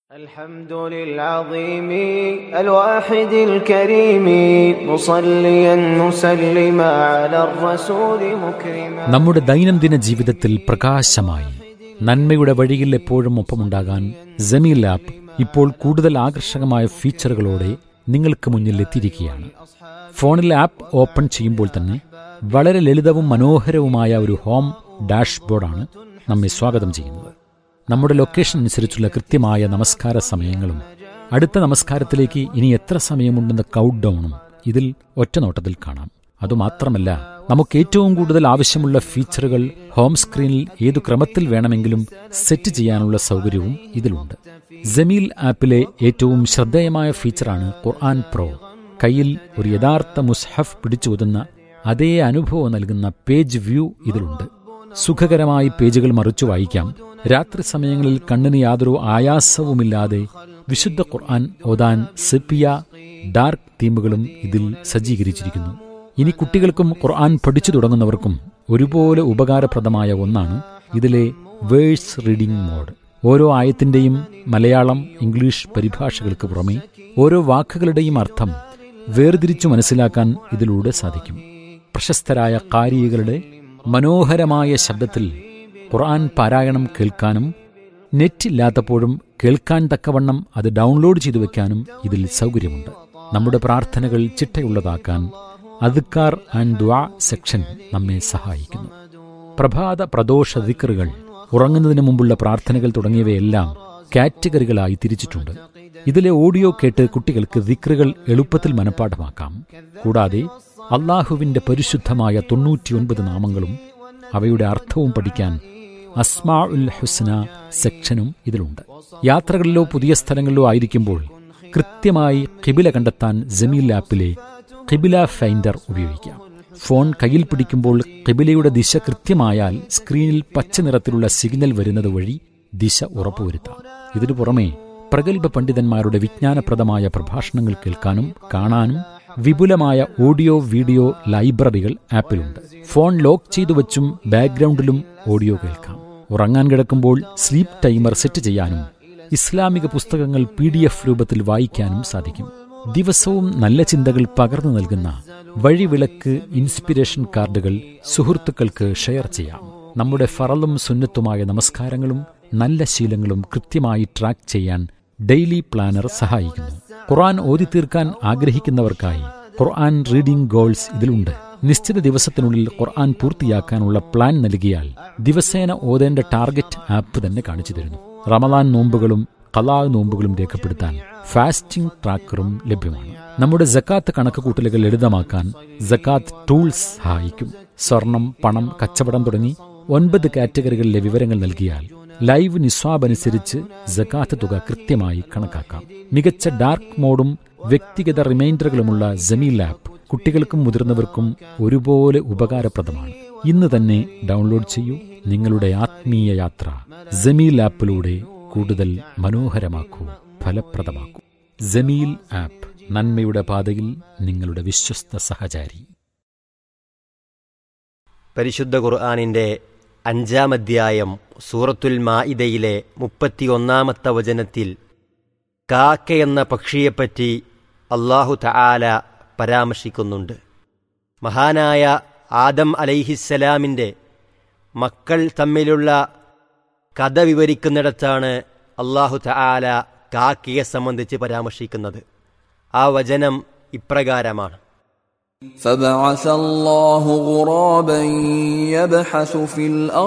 الحمد للعظيم الواحد الكريم مصليا مسلما على الرسول مكرما നമ്മുടെ ദൈനംദിന ജീവിതത്തിൽ പ്രകാശമായി നന്മയുടെ വഴിയിൽ എപ്പോഴും ഒപ്പമുണ്ടാകാൻ ജമീൽ ആപ്പ് ഇപ്പോൾ കൂടുതൽ ആകർഷകമായ ഫീച്ചറുകളോടെ നിങ്ങൾക്ക് മുന്നിൽ എത്തിയിരിക്കുകയാണ് ഫോണിൽ ആപ്പ് ഓപ്പൺ ചെയ്യുമ്പോൾ തന്നെ വളരെ ലളിതവും മനോഹരവുമായ ഒരു ഹോം ഡാഷ്ബോർഡാണ് നമ്മെ സ്വാഗതം ചെയ്യുന്നത് നമ്മുടെ ലൊക്കേഷൻ അനുസരിച്ചുള്ള കൃത്യമായ നമസ്കാര സമയങ്ങളും അടുത്ത നമസ്കാരത്തിലേക്ക് ഇനി എത്ര സമയമുണ്ടെന്ന കൗണ്ട് ഡൗണും ഇതിൽ ഒറ്റനോട്ടത്തിൽ കാണാം അതുമാത്രമല്ല നമുക്ക് ഏറ്റവും കൂടുതൽ ആവശ്യമുള്ള ഫീച്ചറുകൾ ഹോം സ്ക്രീനിൽ ഏതു ക്രമത്തിൽ വേണമെങ്കിലും സെറ്റ് ചെയ്യാനുള്ള സൗകര്യവും ഇതിലുണ്ട് ജമീൽ ആപ്പിലെ ഏറ്റവും ശ്രദ്ധേയമായ ഫീച്ചറാണ് ഖുർആൻ പ്രോ കയ്യിൽ ഒരു യഥാർത്ഥ മുസ്ഹഫ് പിടിച്ചോതുന്ന അതേ അനുഭവം നൽകുന്ന പേജ് വ്യൂ ഇതിലുണ്ട് സുഖകരമായി പേജുകൾ മറിച്ചു വായിക്കാം രാത്രി സമയങ്ങളിൽ കണ്ണിന് യാതൊരു ആയാസവുമില്ലാതെ വിശുദ്ധ ഖുർആൻ ഓതാൻ സെപ്പിയ ഡാർക്ക് തീമുകളും ഇതിൽ സജ്ജീകരിച്ചിരിക്കുന്നു ഇനി കുട്ടികൾക്കും ഖുർആൻ പഠിച്ചു തുടങ്ങുന്നവർക്കും ഒരുപോലെ ഉപകാരപ്രദമായ ഒന്നാണ് ഇതിലെ വേഴ്സ് റീഡിംഗ് മോഡ് ഓരോ ആയത്തിന്റെയും മലയാളം ഇംഗ്ലീഷ് പരിഭാഷകൾക്ക് പുറമെ ഓരോ വാക്കുകളുടെയും അർത്ഥം വേർതിരിച്ചു മനസ്സിലാക്കാൻ ഇതിലൂടെ സാധിക്കും പ്രശസ്തരായ കാരികളുടെ മനോഹരമായ ശബ്ദത്തിൽ ഖുർആൻ പാരായണം കേൾക്കാനും നെറ്റ് ഇല്ലാത്തപ്പോഴും കേൾക്കാൻ തക്കവണ്ണം അത് ഡൗൺലോഡ് ചെയ്തു വെക്കാനും ഇതിൽ സൗകര്യമുണ്ട് നമ്മുടെ പ്രാർത്ഥനകൾ ചിട്ടയുള്ളതാക്കാൻ അദ്ക്കാർ ആൻഡ് ദ്വാ സെക്ഷൻ നമ്മെ സഹായിക്കുന്നു പ്രഭാത പ്രദോഷ ദിക്കറുകൾ ഉറങ്ങുന്നതിന് മുമ്പുള്ള പ്രാർത്ഥനകൾ തുടങ്ങിയവയെല്ലാം കാറ്റഗറികളായി തിരിച്ചിട്ടുണ്ട് ഇതിലെ ഓഡിയോ കേട്ട് കുട്ടികൾക്ക് ദിക്റുകൾ എളുപ്പത്തിൽ മനഃപ്പാഠമാക്കാം കൂടാതെ അള്ളാഹുവിന്റെ പരിശുദ്ധമായ തൊണ്ണൂറ്റിയൊൻപത് നാമങ്ങളും അവയുടെ അർത്ഥവും പഠിക്കാൻ അസ്മാ ഉൽ ഹുസ്ന സെക്ഷനും ഇതിലുണ്ട് യാത്രകളിലോ പുതിയ സ്ഥലങ്ങളിലോ ആയിരിക്കുമ്പോൾ കൃത്യമായി കിബില കണ്ടെത്താൻ ജമീൽ ആപ്പിലെ കിബില ഫൈൻഡർ ഉപയോഗിക്കാം ഫോൺ കയ്യിൽ പിടിക്കുമ്പോൾ കിബിലയുടെ ദിശ കൃത്യമായാൽ സ്ക്രീനിൽ പച്ച നിറത്തിലുള്ള സിഗ്നൽ വരുന്നത് വഴി ദിശ ഉറപ്പുവരുത്താം ഇതിനു പുറമെ പ്രഗത്ഭ പണ്ഡിതന്മാരുടെ വിജ്ഞാനപ്രദമായ പ്രഭാഷണങ്ങൾ കേൾക്കാനും കാണാനും വിപുലമായ ഓഡിയോ വീഡിയോ ലൈബ്രറികൾ ആപ്പിലുണ്ട് ഫോൺ ലോക്ക് ചെയ്തു വച്ചും ബാക്ക്ഗ്രൗണ്ടിലും ഓഡിയോ കേൾക്കാം ഉറങ്ങാൻ കിടക്കുമ്പോൾ സ്ലീപ്പ് ടൈമർ സെറ്റ് ചെയ്യാനും ഇസ്ലാമിക പുസ്തകങ്ങൾ പി ഡി എഫ് രൂപത്തിൽ വായിക്കാനും സാധിക്കും ദിവസവും നല്ല ചിന്തകൾ പകർന്നു നൽകുന്ന വഴിവിളക്ക് ഇൻസ്പിരേഷൻ കാർഡുകൾ സുഹൃത്തുക്കൾക്ക് ഷെയർ ചെയ്യാം നമ്മുടെ ഫറലും സുന്നത്തുമായ നമസ്കാരങ്ങളും നല്ല ശീലങ്ങളും കൃത്യമായി ട്രാക്ക് ചെയ്യാൻ ഡെയിലി പ്ലാനർ സഹായിക്കുന്നു ഖുർആൻ ഓതി തീർക്കാൻ ആഗ്രഹിക്കുന്നവർക്കായി ഖുർആൻ റീഡിംഗ് ഗോൾസ് ഇതിലുണ്ട് നിശ്ചിത ദിവസത്തിനുള്ളിൽ ഖുർആൻ പൂർത്തിയാക്കാനുള്ള പ്ലാൻ നൽകിയാൽ ദിവസേന ഓതേണ്ട ടാർഗറ്റ് ആപ്പ് തന്നെ കാണിച്ചു തരുന്നു റമദാൻ നോമ്പുകളും കലാ നോമ്പുകളും രേഖപ്പെടുത്താൻ ഫാസ്റ്റിംഗ് ട്രാക്കറും ലഭ്യമാണ് നമ്മുടെ ജക്കാത്ത് കണക്കുകൂട്ടലുകൾ ലളിതമാക്കാൻ ജക്കാത്ത് ടൂൾസ് സഹായിക്കും സ്വർണം പണം കച്ചവടം തുടങ്ങി ഒൻപത് കാറ്റഗറികളിലെ വിവരങ്ങൾ നൽകിയാൽ ലൈവ് നിസ്വാബ് അനുസരിച്ച് ജക്കാത്ത് തുക കൃത്യമായി കണക്കാക്കാം മികച്ച ഡാർക്ക് മോഡും വ്യക്തിഗത റിമൈൻഡറുകളുമുള്ള ജമീൽ ആപ്പ് കുട്ടികൾക്കും മുതിർന്നവർക്കും ഒരുപോലെ ഉപകാരപ്രദമാണ് ഇന്ന് തന്നെ ഡൗൺലോഡ് ചെയ്യൂ നിങ്ങളുടെ ആത്മീയ യാത്ര ജമീൽ ആപ്പിലൂടെ കൂടുതൽ മനോഹരമാക്കൂ ഫലപ്രദമാക്കൂ ജമീൽ ആപ്പ് നന്മയുടെ പാതയിൽ നിങ്ങളുടെ വിശ്വസ്ത സഹചാരി പരിശുദ്ധ ഖുർആാനിൻ്റെ അഞ്ചാം അധ്യായം സൂറത്തുൽ മാഇദയിലെ മുപ്പത്തിയൊന്നാമത്തെ വചനത്തിൽ കാക്ക എന്ന പക്ഷിയെപ്പറ്റി അള്ളാഹു തആല പരാമർശിക്കുന്നുണ്ട് മഹാനായ ആദം അലൈഹിസ്സലാമിൻ്റെ മക്കൾ തമ്മിലുള്ള കഥ വിവരിക്കുന്നിടത്താണ് അള്ളാഹു തആല കാക്കയെ സംബന്ധിച്ച് പരാമർശിക്കുന്നത് ആ വചനം ഇപ്രകാരമാണ് فبعث الله غرابا يبحث في الأرض